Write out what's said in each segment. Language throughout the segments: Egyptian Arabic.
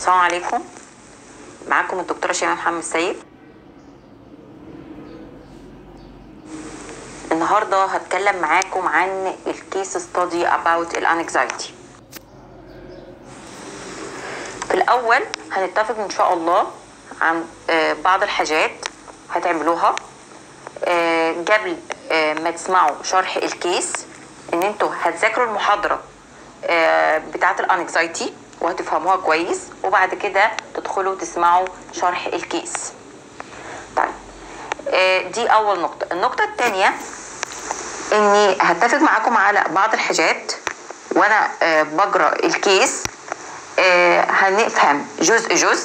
السلام عليكم معاكم الدكتورة شيماء محمد سيد النهاردة هتكلم معاكم عن الكيس ستادي about الانكزايتي في الأول هنتفق إن شاء الله عن آه، بعض الحاجات هتعملوها آه، قبل آه، ما تسمعوا شرح الكيس ان انتوا هتذاكروا المحاضرة آه، بتاعة الانكزايتي وهتفهموها كويس وبعد كده تدخلوا تسمعوا شرح الكيس طيب آه، دي اول نقطة النقطة التانية اني هتفق معاكم على بعض الحاجات وانا آه، بقرا الكيس آه، هنفهم جزء جزء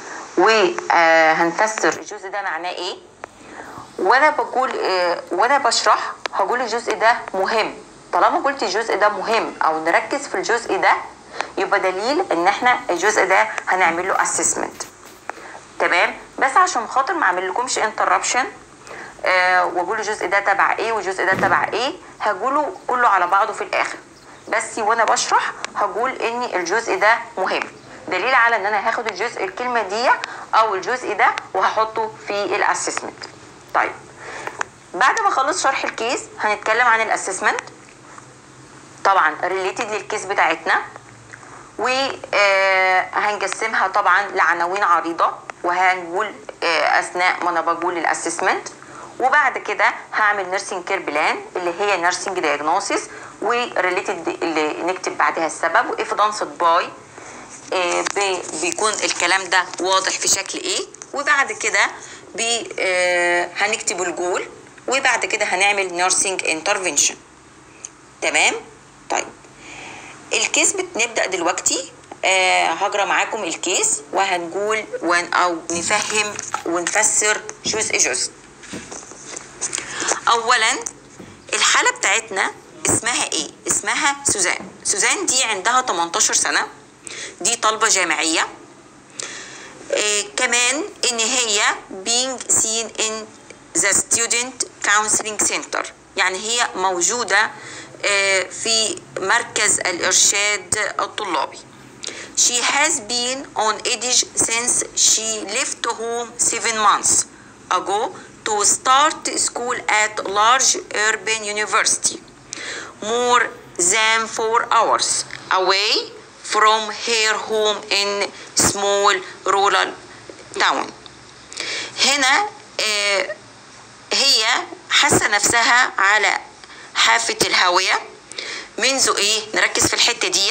وهنفسر الجزء ده معناه ايه وانا بقول آه، وانا بشرح هقول الجزء ده مهم طالما قلت الجزء ده مهم او نركز في الجزء ده يبقى دليل ان احنا الجزء ده هنعمل له اسسمنت تمام بس عشان خاطر ما اعمل لكمش انتربشن آه واقول الجزء ده تبع ايه والجزء ده تبع ايه هقوله كله على بعضه في الاخر بس وانا بشرح هقول ان الجزء ده مهم دليل على ان انا هاخد الجزء الكلمه دي او الجزء ده وهحطه في الاسسمنت طيب بعد ما اخلص شرح الكيس هنتكلم عن الاسسمنت طبعا ريليتد للكيس بتاعتنا وهنقسمها طبعا لعناوين عريضة وهنقول آه، أثناء ما أنا بقول الأسسمنت وبعد كده هعمل نيرسينج كير بلان اللي هي نيرسينج دايجنوسيس وريليتد اللي نكتب بعدها السبب وإفيدنس باي بيكون الكلام ده واضح في شكل ايه وبعد كده بي آه، هنكتب الجول وبعد كده هنعمل نيرسينج انترفنشن تمام طيب الكيس بنبدا دلوقتي آه هقرا معاكم الكيس وهنقول ون او نفهم ونفسر جزء جزء اولا الحاله بتاعتنا اسمها ايه اسمها سوزان سوزان دي عندها 18 سنه دي طالبه جامعيه آه كمان ان هي being seen in the student counseling center يعني هي موجوده آه، في مركز الإرشاد الطلابي. She has been on EDIG since she left home seven months ago to start school at large urban university, more than four hours away from her home in small rural town. هنا آه، هي حاسة نفسها على حافة الهاوية منذ ايه نركز في الحتة دي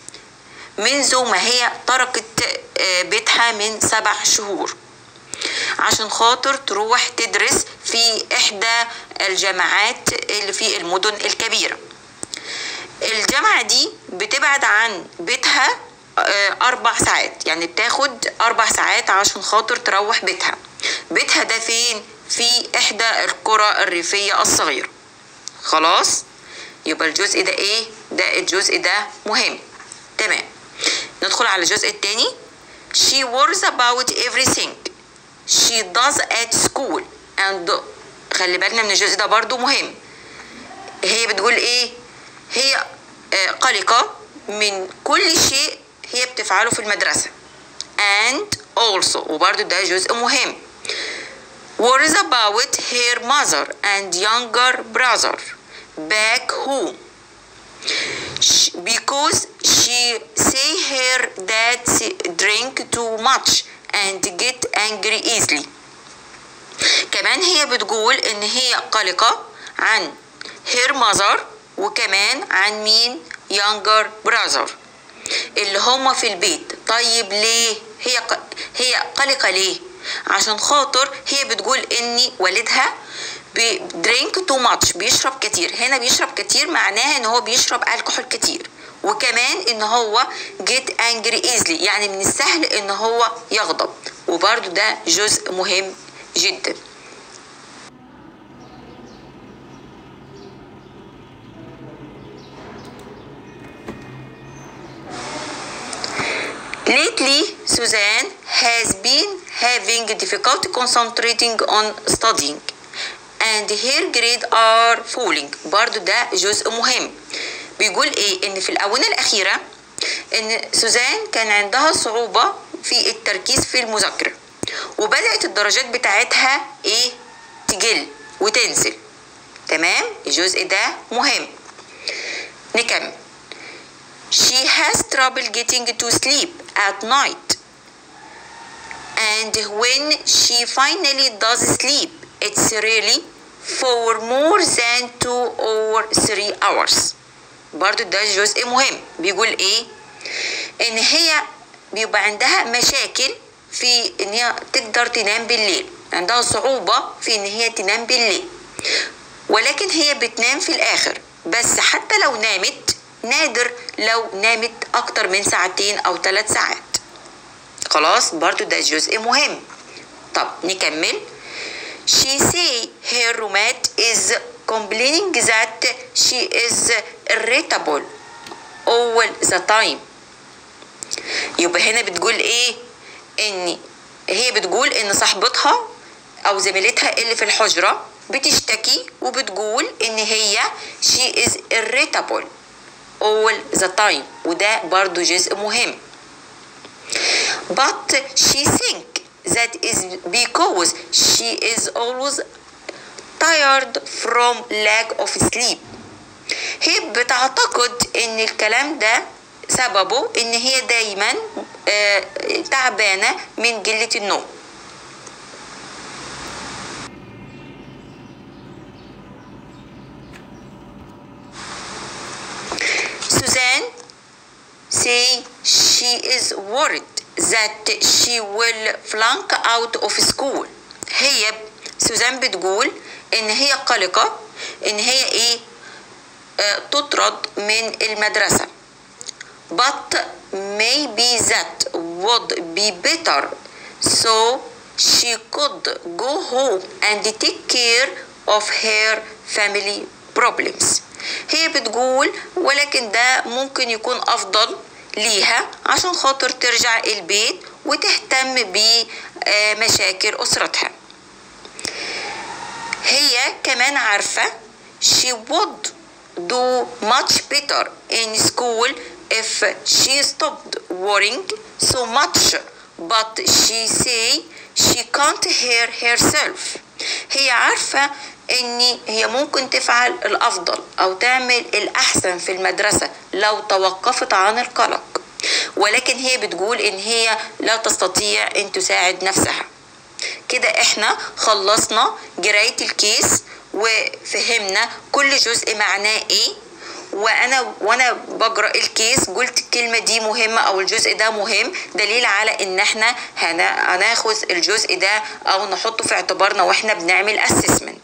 منذ ما هي تركت آه، بيتها من سبع شهور عشان خاطر تروح تدرس في احدى الجامعات اللي في المدن الكبيرة الجامعة دي بتبعد عن بيتها آه، أربع ساعات يعني بتاخد أربع ساعات عشان خاطر تروح بيتها بيتها ده فين؟ في إحدى القرى الريفية الصغيرة خلاص يبقى الجزء ده ايه ده الجزء ده مهم تمام ندخل على الجزء التاني she worries about everything she does at school and خلي بالنا من الجزء ده برضو مهم هي بتقول ايه هي آه، قلقة من كل شيء هي بتفعله في المدرسة and also وبرضو ده جزء مهم worries about her mother and younger brother back home Sh- because she say her dad drink too much and get angry easily كمان هي بتقول ان هي قلقة عن her mother وكمان عن مين younger brother اللي هما في البيت طيب ليه هي ق... هي قلقة ليه عشان خاطر هي بتقول ان والدها درينك تو ماتش بيشرب كتير هنا بيشرب كتير معناها ان هو بيشرب الكحول كتير وكمان ان هو جيت انجري ايزلي يعني من السهل ان هو يغضب وبرده ده جزء مهم جدا Lately, Suzanne has been having difficulty concentrating on studying and her grades are falling برضو ده جزء مهم بيقول ايه ان في الاونه الاخيره ان سوزان كان عندها صعوبة في التركيز في المذاكرة وبدأت الدرجات بتاعتها ايه تقل وتنزل تمام الجزء ده مهم نكمل She has trouble getting to sleep at night and when she finally does sleep it's really for more than two or three hours برضو ده جزء مهم بيقول ايه ان هي بيبقى عندها مشاكل في ان هي تقدر تنام بالليل عندها صعوبة في ان هي تنام بالليل ولكن هي بتنام في الاخر بس حتى لو نامت نادر لو نامت اكتر من ساعتين او ثلاث ساعات خلاص برضو ده جزء مهم طب نكمل She say her roommate is complaining that she is irritable all the time يبقى هنا بتقول ايه ان هي بتقول ان صاحبتها او زميلتها اللي في الحجرة بتشتكي وبتقول ان هي she is irritable all the time وده برضو جزء مهم but she think that is because she is always tired from lack of sleep هي بتعتقد ان الكلام ده سببه ان هي دايما آه تعبانة من قلة النوم Suzanne say she is worried that she will flunk out of school هي سوزان بتقول ان هي قلقة ان هي ايه آه تطرد من المدرسة but maybe that would be better so she could go home and take care of her family problems هي بتقول ولكن ده ممكن يكون أفضل ليها عشان خاطر ترجع البيت وتهتم بمشاكل أسرتها هي كمان عارفة she would do much better in school if she stopped worrying so much but she say she can't hear herself هي عارفة ان هي ممكن تفعل الافضل او تعمل الاحسن في المدرسة لو توقفت عن القلق ولكن هي بتقول ان هي لا تستطيع ان تساعد نفسها كده احنا خلصنا قراية الكيس وفهمنا كل جزء معناه ايه وانا وانا بقرا الكيس قلت الكلمه دي مهمه او الجزء ده مهم دليل على ان احنا هناخذ الجزء ده او نحطه في اعتبارنا واحنا بنعمل اسسمنت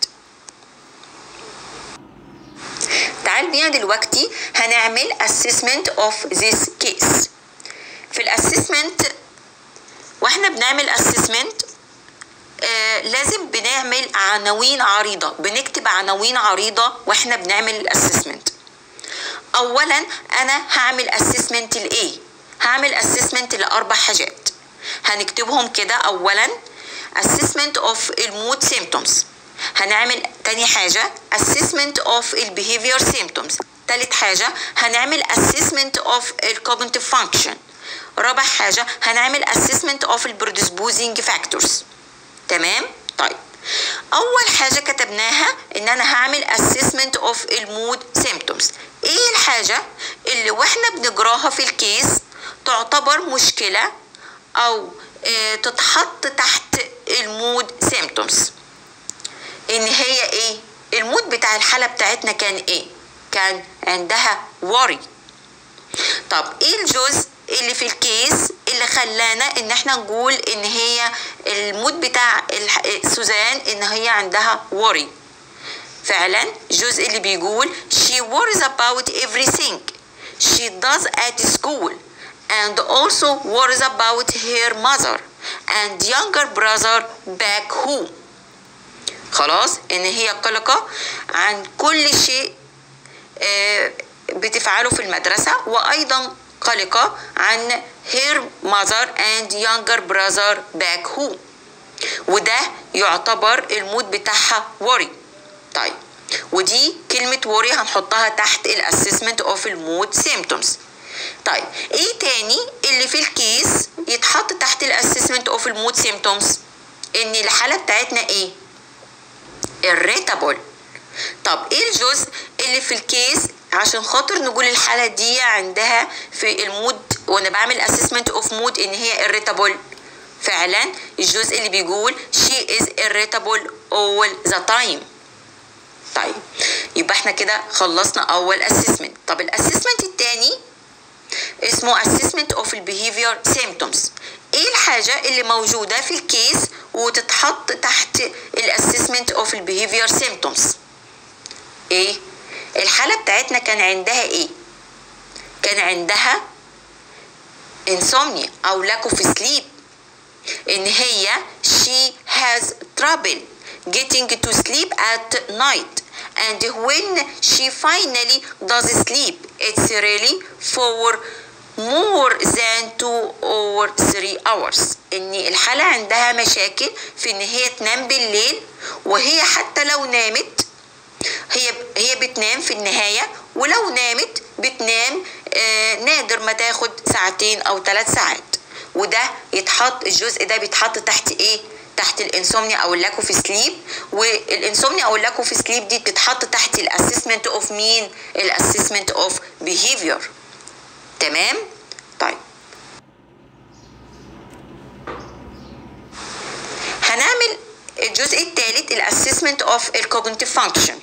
تعال بينا دلوقتي هنعمل assessment of this case في الاسسمنت واحنا بنعمل assessment آه لازم بنعمل عناوين عريضة بنكتب عناوين عريضة واحنا بنعمل الاسسمنت اولا انا هعمل اسسمنت لايه هعمل اسسمنت لاربع حاجات هنكتبهم كده اولا assessment of المود symptoms هنعمل تاني حاجة assessment of البيهيفير symptoms تالت حاجة هنعمل assessment of الcognitive function رابع حاجة هنعمل assessment of predisposing factors تمام طيب اول حاجة كتبناها ان انا هعمل assessment of المود symptoms ايه الحاجة اللي واحنا بنجراها في الكيس تعتبر مشكلة او اه تتحط تحت المود سيمتومز ان هي ايه المود بتاع الحالة بتاعتنا كان ايه كان عندها worry طب ايه الجزء اللي في الكيس اللي خلانا ان احنا نقول ان هي المود بتاع سوزان ان هي عندها worry فعلا الجزء اللي بيقول she worries about everything she does at school and also worries about her mother and younger brother back home خلاص ان هي قلقة عن كل شيء بتفعله في المدرسة وايضا قلقة عن her mother and younger brother back home وده يعتبر المود بتاعها worry طيب ودي كلمة worry هنحطها تحت الاسسمنت اوف المود symptoms طيب ايه تاني اللي في الكيس يتحط تحت الاسسمنت اوف المود سيمتومز ان الحاله بتاعتنا ايه irritable طب ايه الجزء اللي في الكيس عشان خاطر نقول الحاله دي عندها في المود وانا بعمل اسسمنت اوف مود ان هي irritable فعلا الجزء اللي بيقول she is irritable all the time طيب يبقى احنا كده خلصنا اول اسسمنت طب الاسسمنت التاني اسمه assessment of behavior symptoms ايه الحاجة اللي موجودة في الكيس وتتحط تحت الاسسمنت of behavior symptoms ايه الحالة بتاعتنا كان عندها ايه كان عندها insomnia او lack of sleep ان هي she has trouble getting to sleep at night and when she finally does sleep it's really for more than two or three hours ان الحالة عندها مشاكل في ان هي تنام بالليل وهي حتى لو نامت هي هي بتنام في النهاية ولو نامت بتنام آه نادر ما تاخد ساعتين او ثلاث ساعات وده يتحط الجزء ده بيتحط تحت ايه تحت الانسومنيا او اللاك اوف سليب والانسومنيا او اللاك اوف سليب دي بتتحط تحت الاسسمنت اوف مين الاسسمنت اوف بيهيفير تمام طيب هنعمل الجزء الثالث الاسسمنت اوف الكوجنيتيف فانكشن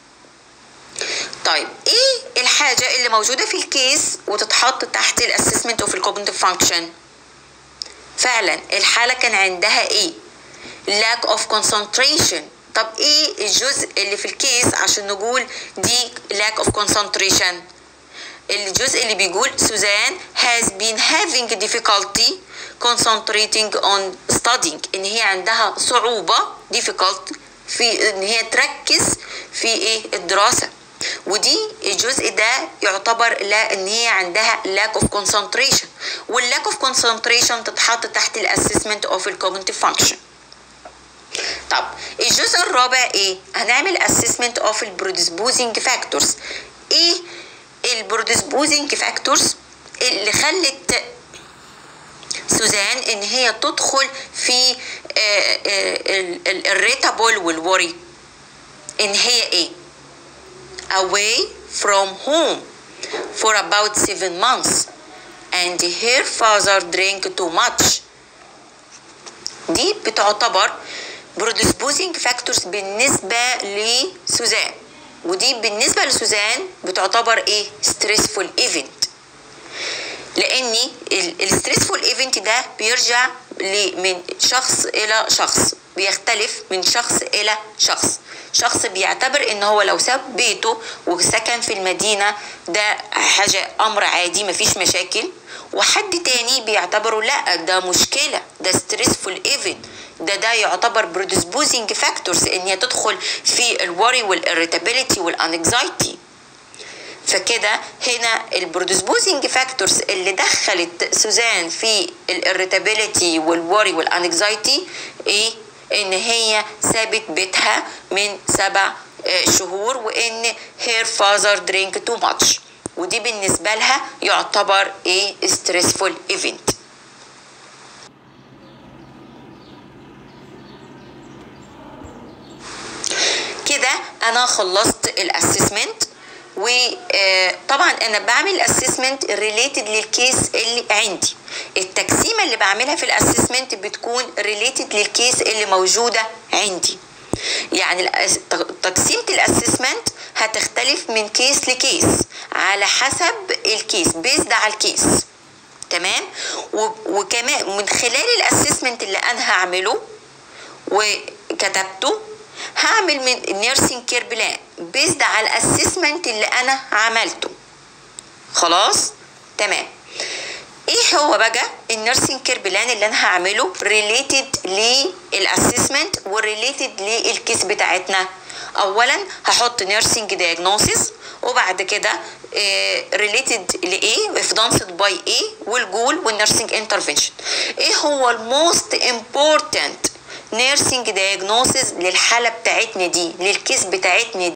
طيب ايه الحاجه اللي موجوده في الكيس وتتحط تحت الاسسمنت اوف الكوجنيتيف فانكشن فعلا الحاله كان عندها ايه lack of concentration طب ايه الجزء اللي في الكيس عشان نقول دي lack of concentration الجزء اللي بيقول سوزان has been having difficulty concentrating on studying ان هي عندها صعوبة difficult في ان هي تركز في ايه الدراسة ودي الجزء ده يعتبر لا ان هي عندها lack of concentration والlack of concentration تتحط تحت الاسسمنت of الكوجنيتيف function طب الجزء الرابع ايه هنعمل assessment of البرودسبوزنج فاكتورز ايه البرودسبوزنج فاكتورز اللي خلت سوزان ان هي تدخل في الريتابل والوري ان هي ايه away from home for about seven months and her father drank too much دي بتعتبر برودسبوزنج فاكتورز بالنسبة لسوزان ودي بالنسبة لسوزان بتعتبر ايه ستريسفول ايفنت لان الستريسفول ايفنت ده بيرجع من شخص الى شخص بيختلف من شخص الى شخص شخص بيعتبر ان هو لو ساب بيته وسكن في المدينة ده حاجة امر عادي مفيش مشاكل وحد تاني بيعتبره لا ده مشكلة ده ستريسفول ايفنت ده ده يعتبر برودسبوزنج فاكتورز ان هي تدخل في الوري والاريتابيليتي والانكزايتي فكده هنا البرودسبوزنج فاكتورز اللي دخلت سوزان في الاريتابيليتي والوري والانكزايتي ايه ان هي سابت بيتها من سبع شهور وان هير فازر درينك تو ماتش ودي بالنسبه لها يعتبر ايه ستريسفول ايفنت كده انا خلصت الاسسمنت وطبعا انا بعمل اسسمنت ريليتد للكيس اللي عندي التقسيمه اللي بعملها في الاسسمنت بتكون ريليتد للكيس اللي موجوده عندي يعني تقسيمه الاسسمنت هتختلف من كيس لكيس على حسب الكيس بيزد على الكيس تمام وكمان من خلال الاسسمنت اللي انا هعمله وكتبته هعمل من نيرسينج كير بلان بيزد على الاسسمنت اللي انا عملته خلاص تمام ايه هو بقى النيرسينج كير بلان اللي انا هعمله ريليتد للاسسمنت وريليتد للكيس بتاعتنا اولا هحط نيرسينج دايجنوسيس وبعد كده ريليتد لايه افدانسد باي ايه والجول والنيرسينج انترفنشن ايه هو الموست امبورتنت نيرسينج دايجنوسيس للحاله بتاعتنا دي للكيس بتاعتنا دي